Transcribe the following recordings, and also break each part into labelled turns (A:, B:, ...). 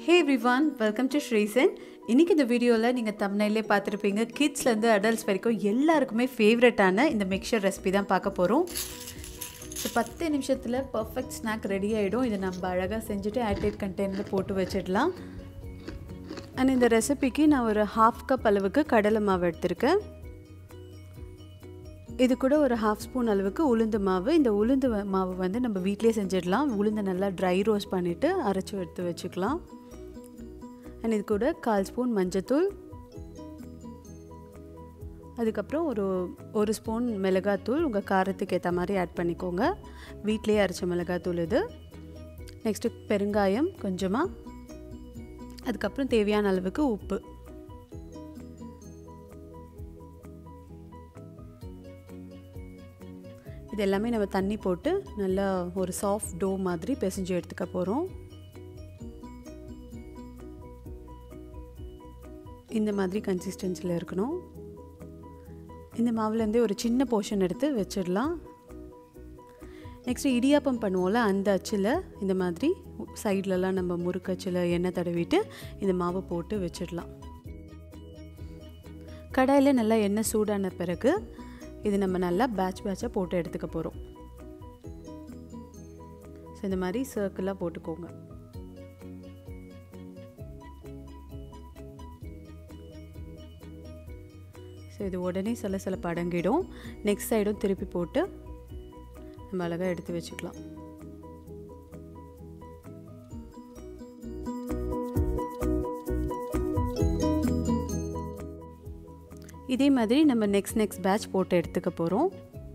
A: hey everyone welcome to ஸ்ரீசன் இன்றைக்கி இந்த வீடியோவில் நீங்கள் தமிழ்நிலே பார்த்துருப்பீங்க கிட்ஸ்லேருந்து அடல்ட்ஸ் வரைக்கும் எல்லாருக்குமே ஃபேவரட்டான இந்த மிக்சர் ரெசிபி தான் பார்க்க போகிறோம் ஸோ பத்து நிமிஷத்தில் பர்ஃபெக்ட் ஸ்நாக் ரெடி ஆகிடும் இதை நம்ம அழகாக செஞ்சுட்டு ஏர்டைட் கண்டெய்னரில் போட்டு வச்சிடலாம் அண்ட் இந்த ரெசிபிக்கு நான் ஒரு ஹாஃப் கப் அளவுக்கு கடலை மாவு எடுத்திருக்கேன் இது கூட ஒரு ஹாஃப் ஸ்பூன் அளவுக்கு உளுந்து மாவு இந்த உளுந்து வ- மாவு வந்து நம்ம வீட்டிலே செஞ்சிடலாம் உளுந்து நல்லா ட்ரை ரோஸ்ட் பண்ணிவிட்டு அரைச்சி எடுத்து வச்சுக்கலாம் அண்ட் இது கூட கால் ஸ்பூன் மஞ்சத்தூள் அதுக்கப்புறம் ஒரு ஒரு ஸ்பூன் மிளகாத்தூள் உங்கள் காரத்துக்கு ஏற்ற மாதிரி ஆட் பண்ணிக்கோங்க வீட்டிலேயே அரைச்ச மிளகாத்தூள் இது நெக்ஸ்ட்டு பெருங்காயம் கொஞ்சமாக அதுக்கப்புறம் தேவையான அளவுக்கு உப்பு இது எல்லாமே நம்ம தண்ணி போட்டு நல்லா ஒரு சாஃப்ட் டோ மாதிரி பிசைஞ்சு எடுத்துக்க போகிறோம் இந்த மாதிரி கன்சிஸ்டன்சியில் இருக்கணும் இந்த மாவுலேருந்தே ஒரு சின்ன போர்ஷன் எடுத்து வச்சிடலாம் நெக்ஸ்ட்டு இடியாப்பம் பண்ணுவோம்ல அந்த அச்சில் இந்த மாதிரி சைட்லலாம் நம்ம முறுக்கு அச்சில் எண்ணெய் தடவிட்டு இந்த மாவை போட்டு வச்சிடலாம் கடாயில் நல்லா எண்ணெய் சூடான பிறகு இது நம்ம நல்லா பேட்ச் பேட்சாக போட்டு எடுத்துக்க போகிறோம் ஸோ இந்த மாதிரி சர்க்கிளாக போட்டுக்கோங்க ஸோ இது உடனே சில சில படங்கிடும் நெக்ஸ்ட் சைடும் திருப்பி போட்டு நம்ம அழகாக எடுத்து வச்சுக்கலாம் இதே மாதிரி நம்ம நெக்ஸ்ட் நெக்ஸ்ட் பேட்ச் போட்டு எடுத்துக்க போகிறோம்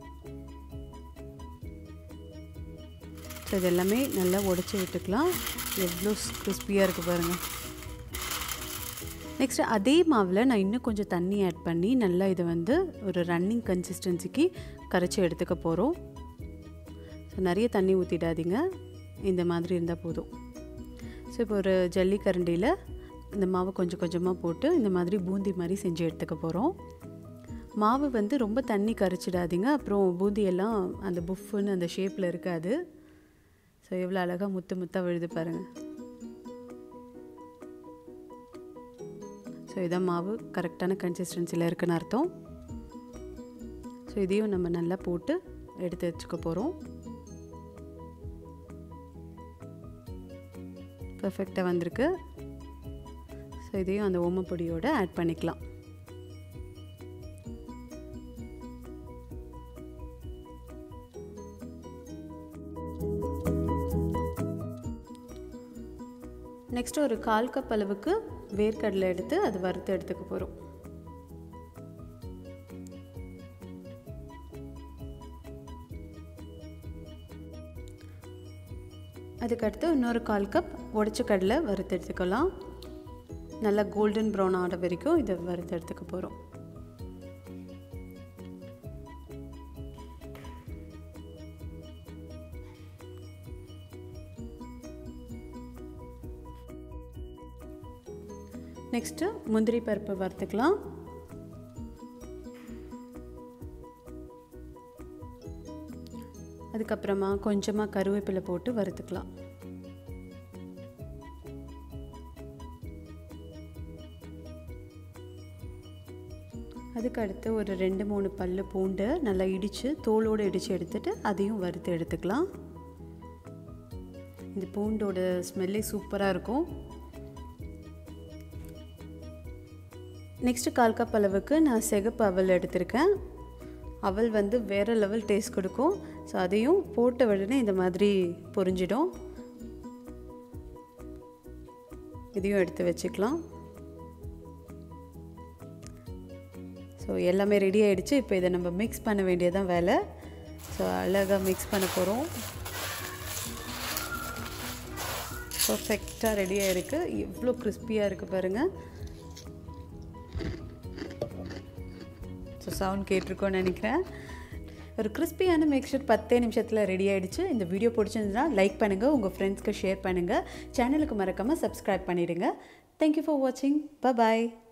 A: ஸோ இது எல்லாமே நல்லா உடச்சி விட்டுக்கலாம் எவ்வளோ கிறிஸ்பியாக இருக்குது பாருங்கள் நெக்ஸ்ட் அதே மாவில் நான் இன்னும் கொஞ்சம் தண்ணி ஆட் பண்ணி நல்லா இதை வந்து ஒரு ரன்னிங் கன்சிஸ்டன்சிக்கு கரைச்சி எடுத்துக்க போகிறோம் ஸோ நிறைய தண்ணி ஊற்றிடாதீங்க இந்த மாதிரி இருந்தால் போதும் ஸோ இப்போ ஒரு ஜல்லிக்கரண்டியில் இந்த மாவை கொஞ்சம் கொஞ்சமாக போட்டு இந்த மாதிரி பூந்தி மாதிரி செஞ்சு எடுத்துக்க போகிறோம் மாவு வந்து ரொம்ப தண்ணி கரைச்சிடாதீங்க அப்புறம் பூந்தி எல்லாம் அந்த புஃப்னு அந்த ஷேப்பில் இருக்காது ஸோ எவ்வளோ அழகாக முத்து முத்தாக விழுது பாருங்கள் ஸோ இதான் மாவு கரெக்டான கன்சிஸ்டன்சியில் இருக்குன்னு அர்த்தம் ஸோ இதையும் நம்ம நல்லா போட்டு எடுத்து வச்சுக்க போகிறோம் பர்ஃபெக்டாக வந்திருக்கு ஸோ இதையும் அந்த ஓமப்பொடியோடு ஆட் பண்ணிக்கலாம் நெக்ஸ்ட் ஒரு கால் கப் அளவுக்கு வேர்க்கடலை எடுத்து அது வறுத்து எடுத்துக்க போகிறோம் அதுக்கடுத்து இன்னொரு கால் கப் உடச்ச கடலை வறுத்து எடுத்துக்கலாம் நல்லா கோல்டன் ப்ரௌன் ஆகிற வரைக்கும் இதை வறுத்து எடுத்துக்க போகிறோம் நெக்ஸ்ட்டு முந்திரி பருப்பு வறுத்துக்கலாம் அதுக்கப்புறமா கொஞ்சமாக கருவேப்பிலை போட்டு வறுத்துக்கலாம் அதுக்கு அடுத்து ஒரு ரெண்டு மூணு பல்லு பூண்டு நல்லா இடித்து தோலோடு இடித்து எடுத்துட்டு அதையும் வறுத்து எடுத்துக்கலாம் இந்த பூண்டோட ஸ்மெல்லே சூப்பராக இருக்கும் நெக்ஸ்ட்டு கால் கப் அளவுக்கு நான் சிகப்பு அவல் எடுத்திருக்கேன் அவல் வந்து வேறு லெவல் டேஸ்ட் கொடுக்கும் ஸோ அதையும் போட்ட உடனே இந்த மாதிரி பொரிஞ்சிடும் இதையும் எடுத்து வச்சுக்கலாம் ஸோ எல்லாமே ரெடி ஆகிடுச்சு இப்போ இதை நம்ம மிக்ஸ் பண்ண வேண்டியதான் வேலை ஸோ அழகாக மிக்ஸ் பண்ண போகிறோம் பர்ஃபெக்டாக ரெடியாக இருக்குது எவ்வளோ கிறிஸ்பியாக இருக்குது பாருங்கள் ஸோ சவுண்ட் கேட்டிருக்கோன்னு நினைக்கிறேன் ஒரு கிறிஸ்பியான மிக்சர் பத்தே நிமிஷத்தில் ரெடி ஆகிடுச்சு இந்த வீடியோ பிடிச்சிருந்ததுன்னா லைக் பண்ணுங்கள் உங்கள் ஃப்ரெண்ட்ஸ்க்கு ஷேர் பண்ணுங்கள் சேனலுக்கு மறக்காமல் சப்ஸ்கிரைப் பண்ணிடுங்க தேங்க்யூ ஃபார் வாட்சிங் பாய்